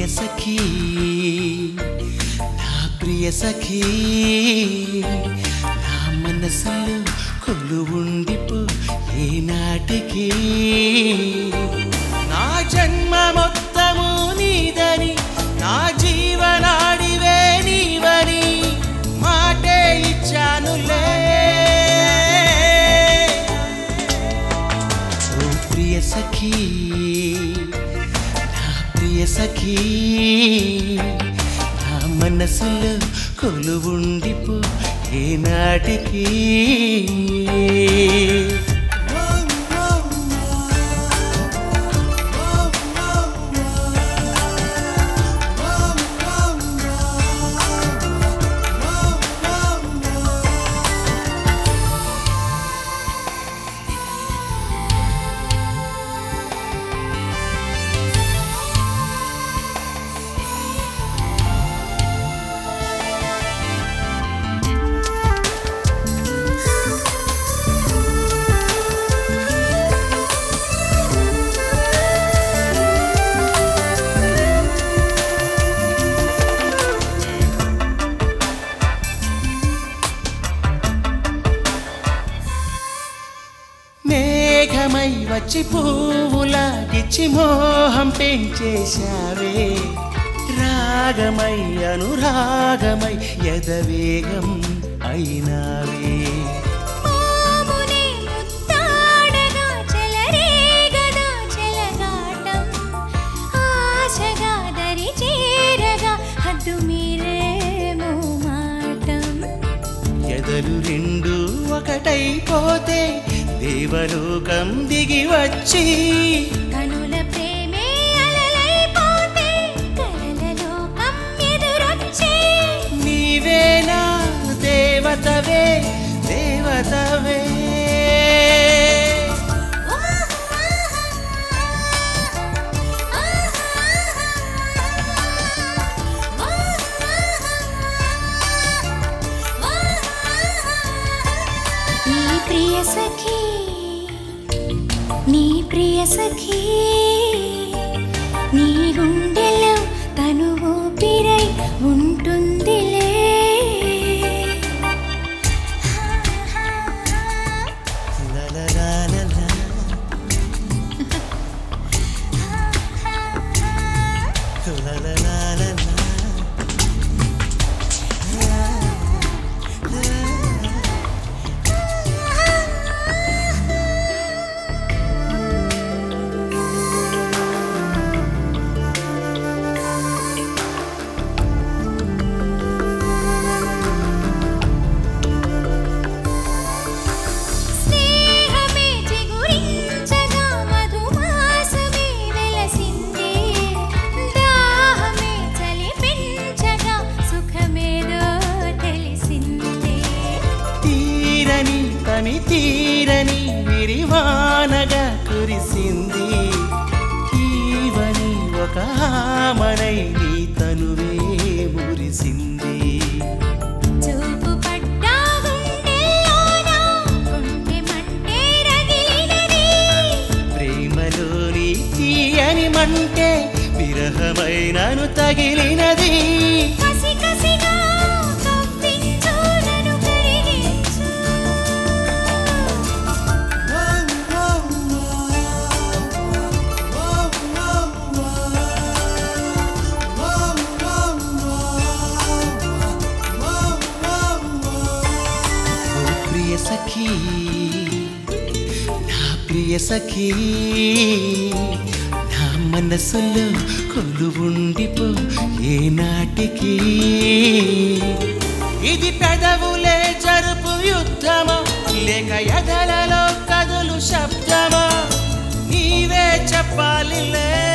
సఖీ నా ప్రియ సఖీ నా మనసులో కొలువుండిపో ఏనాటికి నా జన్మ మొత్తము నీదని నా జీవనాడివే నీవని మాటే ఇచ్చానులే ఓ ప్రియ సఖీ నా ప్రియ సఖీ నా మనసులో కొలువుండిపో ఏనాటికి మేఘమై వచ్చి పువ్వులా గిచ్చి మోహం పెంచేశావే రాగమై అనురాగమై ఎదవేగం అయినావే మామునే ముత్తాడగా చెలరేగదా చెలగాటం ఆశగా దరి చేరగా హద్దు మీరేమో మాటం ఎదలు రెండు ఒకటైపోతే దేవలోకం దిగి వచ్చి కనుల ప్రేమే అలలైపోతే కలల లోకం ఎదురొచ్చే నీవేనా దేవతవే దేవతవే నీ ప్రియ సఖీ నీ ప్రియ సఖీ నీ గుండెలో తను ఊపిరై ఉంటుందిలే లలలాలలా. లలలాలలా. స్నేహమే చిగురించగా మధుమాసమే వెలసిందే దాహమే చలి పెంచగా సుఖమేదో తెలిసిందే తీరని తని తీరని విరివానగా కురిసింది ఈవని ఒక ఆమనై నీ తనువే మురిసింది చూపు పడ్డా గుండెల్లోనా గుండె మంటే రగిలినది ప్రేమలోని తీయని మంటే విరహమైనను తగిలినది కసి కసిగా కవ్వించు నన్ను కరిగించు ఓ ప్రియ సఖీ నా ప్రియ సఖీ నా మనసులో కొలువుండిపో ఏనాటికి ఇది పెదవులే జరుపు యుద్ధమా లేక ఎదలలో కదులు శబ్దమా నీవే చెప్పాలిలే